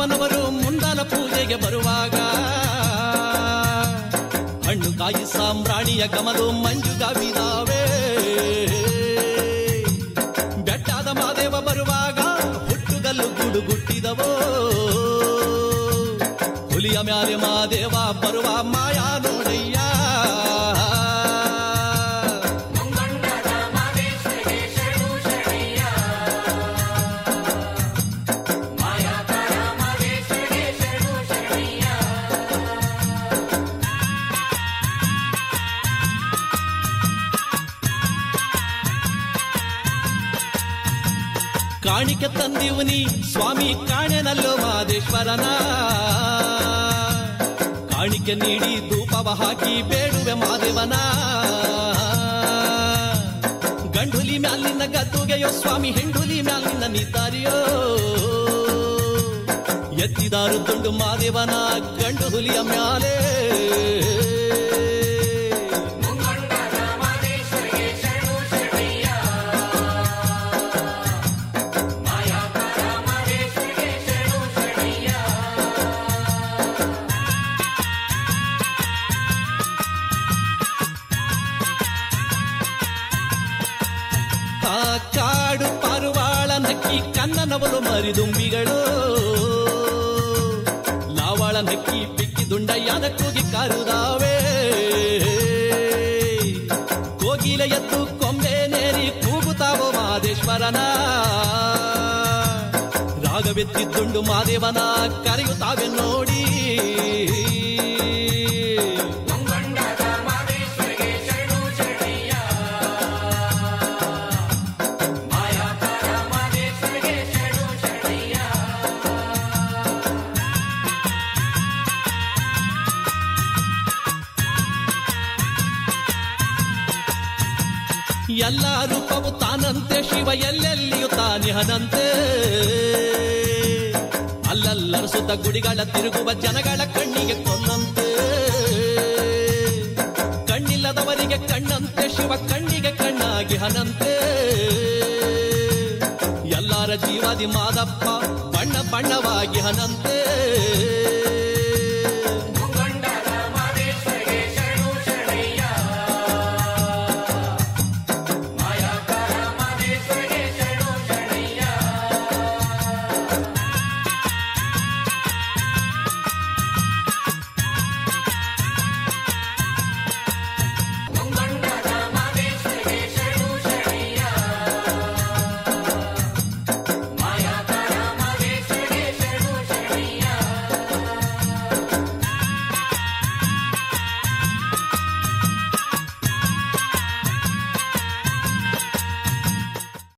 ಮಾದೇವನವರು ಮುಂದಾಲ ಪೂಜೆಗೆ ಬರುವಾಗ ಹಣ್ಣು ಕಾಯಿ ಸಾಮ್ರಾಣಿಯ ಗಮಲು ಮಂಜುಗವಿದಾವೆ ಬೆಟ್ಟಾದ ಮಾದೇವ ಬರುವಾಗ ಹುಟ್ಟುಗಲ್ಲು ಗುಡುಗುಟ್ಟಿದವೋ ಹುಲಿಯ ಮ್ಯಾಲೆ ಮಾದೇವ ಬರುವ ಮಾಯಾ ನೋಡಯ್ಯ ಕಾಣಿಕೆ ತಂದಿವು ನೀ ಸ್ವಾಮಿ ಕಾಣೆನಲ್ಲೋ ಮಾದೇಶ್ವರನ ಕಾಣಿಕೆ ನೀಡಿ ಧೂಪವ ಹಾಕಿ ಬೇಡುವೆ ಮಾದೇವನ ಗಂಡುಲಿ ಮ್ಯಾಲಿನ ಗದ್ದುಗೆಯೋ ಸ್ವಾಮಿ ಹೆಂಡುಲಿ ಮ್ಯಾಲಿನ ನಿದ್ದಾರಿಯೋ ಎತ್ತಿದಾರು ದುಂಡು ಮಾದೇವನ ಗಂಡು ಹುಲಿಯ ಮ್ಯಾಲೆ ಆ ಕಾಡು ಪಾರುವಾಳ ನಕ್ಕಿ ಕನ್ನನವಲು ಮರಿದುಂಬಿಗಳು ಲಾವಾಳ ನಕ್ಕಿ ಪಿಕ್ಕಿ ದುಂಡಯ್ಯನ ಕೂಗಿ ಕಾರುದಾವೆ ಕೋಗಿಲ ಎದ್ದು ಕೊಂಬೆ ನೇರಿ ಕೂಗುತ್ತಾವೋ ಮಾದೇಶ್ವರನ ರಾಗವೆತ್ತಿದ್ದುಂಡು ಮಾದೇವನ ಕರೆಯುತ್ತಾವೆ ನೋಡಿ ಎಲ್ಲ ರೂಪವು ತಾನಂತೆ ಶಿವ ಎಲ್ಲೆಲ್ಲಿಯೂ ತಾನಿಹನಂತೆ ಅಲ್ಲಲ್ಲರಸುತ್ತ ಗುಡಿಗಳ ತಿರುಗುವ ಜನಗಳ ಕಣ್ಣಿಗೆ ಕೊಲ್ಲಂತೆ ಕಣ್ಣಿಲ್ಲದವರಿಗೆ ಕಣ್ಣಂತೆ ಶಿವ ಕಣ್ಣಿಗೆ ಕಣ್ಣಾಗಿ ಹನಂತೆ ಎಲ್ಲರ ಜೀವಾದಿ ಮಾದಪ್ಪ ಬಣ್ಣ ಬಣ್ಣವಾಗಿ ಹನಂತೆ